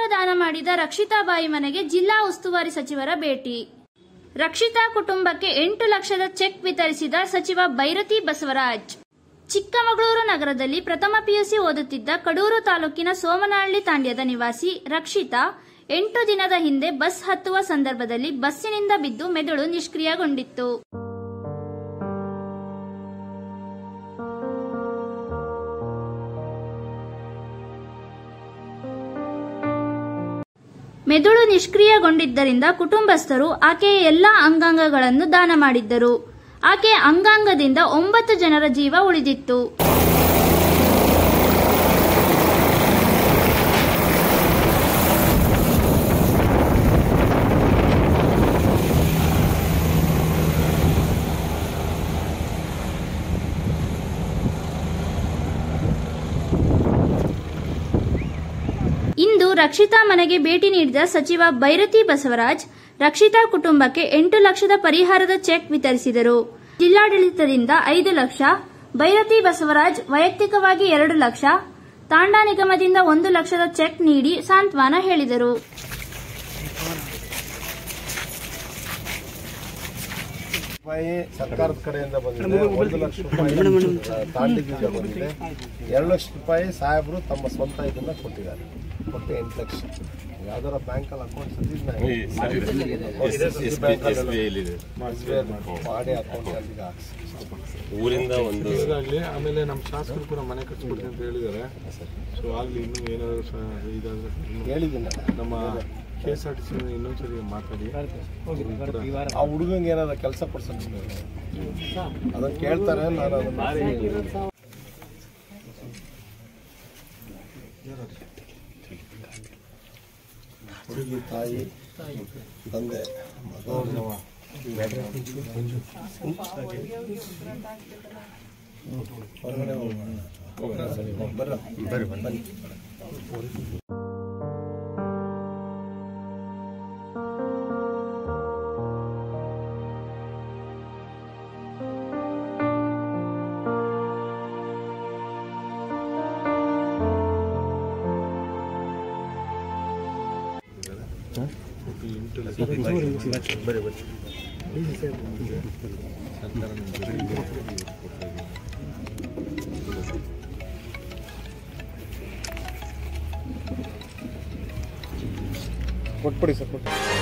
ದಾನ ಮಾಡಿದ ರಕ್ಷಿತಾಬಾಯಿ ಮನೆಗೆ ಜಿಲ್ಲಾ ಉಸ್ತುವಾರಿ ಸಚಿವರ ಭೇಟಿ ರಕ್ಷಿತಾ ಕುಟುಂಬಕ್ಕೆ ಎಂಟು ಲಕ್ಷದ ಚೆಕ್ ವಿತರಿಸಿದ ಸಚಿವ ಬೈರತಿ ಬಸವರಾಜ್ ಚಿಕ್ಕಮಗಳೂರು ನಗರದಲ್ಲಿ ಪ್ರಥಮ ಪಿಯುಸಿ ಓದುತ್ತಿದ್ದ ಕಡೂರು ತಾಲೂಕಿನ ಸೋಮನಹಳ್ಳಿ ತಾಂಡ್ಯದ ನಿವಾಸಿ ರಕ್ಷಿತಾ ಎಂಟು ದಿನದ ಹಿಂದೆ ಬಸ್ ಹತ್ತುವ ಸಂದರ್ಭದಲ್ಲಿ ಬಸ್ಸಿನಿಂದ ಬಿದ್ದು ಮೆದುಳು ನಿಷ್ಕ್ರಿಯಗೊಂಡಿತ್ತು ಮೆದುಳು ನಿಷ್ಕ್ರಿಯಗೊಂಡಿದ್ದರಿಂದ ಕುಟುಂಬಸ್ಥರು ಆಕೆಯ ಎಲ್ಲಾ ಅಂಗಾಂಗಗಳನ್ನು ದಾನ ಮಾಡಿದ್ದರು ಆಕೆಯ ಅಂಗಾಂಗದಿಂದ ಒಂಬತ್ತು ಜನರ ಜೀವ ಉಳಿದಿತ್ತು ಇಂದು ರಕ್ಷಿತಾ ಮನೆಗೆ ಭೇಟಿ ನೀಡಿದ ಸಚಿವ ಬೈರತಿ ಬಸವರಾಜ್ ರಕ್ಷಿತಾ ಕುಟುಂಬಕ್ಕೆ ಎಂಟು ಲಕ್ಷದ ಪರಿಹಾರದ ಚೆಕ್ ವಿತರಿಸಿದರು ಜಿಲ್ಲಾಡಳಿತದಿಂದ ಐದು ಲಕ್ಷ ಬೈರತಿ ಬಸವರಾಜ್ ವೈಯಕ್ತಿಕವಾಗಿ ಎರಡು ಲಕ್ಷ ತಾಂಡಾ ನಿಗಮದಿಂದ ಒಂದು ಲಕ್ಷದ ಚೆಕ್ ನೀಡಿ ಸಾಂತ್ವನ ಹೇಳಿದರು ರೂಪಾಯಿ ಸರ್ಕಾರದ ಕಡೆಯಿಂದ ಬಂದಿದೆ ಒಂದು ಲಕ್ಷ ರೂಪಾಯಿ ತಾಂಡಿದಿಂದ ಬಂದಿದೆ ಎರಡು ಲಕ್ಷ ರೂಪಾಯಿ ಸಾಹೇಬರು ತಮ್ಮ ಸ್ವಂತ ಇದನ್ನ ಕೊಟ್ಟಿದ್ದಾರೆ ಒಟ್ಟು ಎಂಟು ಲಕ್ಷ ಯಾವ್ದಾರ ಬ್ಯಾಂಕಲ್ಲಿ ಅಕೌಂಟ್ಸ್ ಮಾಡಿ ಅಕೌಂಟ್ ಅಲ್ಲಿಗೆ ಹಾಕ್ಸಿ ಊರಿಂದ ಒಂದು ಆಗಲಿ ಆಮೇಲೆ ನಮ್ಮ ಶಾಸಕರು ಕೂಡ ಮನೆ ಕಟ್ಸ್ಕೊಡ್ತೀನಿ ಅಂತ ಹೇಳಿದ್ದಾರೆ ಸೊ ಆಗಲಿ ಇನ್ನೂ ಏನಾದರೂ ಸ- ಇದಾದ್ರೆ ಇನ್ನು ಹೇಳಿದ್ದೀನಿ ನಮ್ಮ K S R T C ಇನ್ನೊಂದ್ಸರಿ ಮಾತಾಡಿ ಆ ಹುಡುಗಂಗೆ ಏನಾರ ಕೆಲಸ ಪಡ್ಸಕ್ಕೆ ಅದನ್ನ ಕೇಳ್ತಾರೆ ನಾನು ಅದನ್ನ ಹುಡುಗಿ ತಾಯಿ ತಂದೆ ಮಗ ಹೊರಗಡೆ ಹೋಗೋಣ ಬರ್ರ ಬರ್ರಿ ಬನ್ನಿ ಎಂಟು ಲಕ್ಷ ಸರ್ಕಾರ ನಮ್ಗೆ ಕೊಡ್ತಾ ಇದೆ. ಕೊಟ್ಬಿಡಿ ಸರ್ ಕೊಟ್ಟು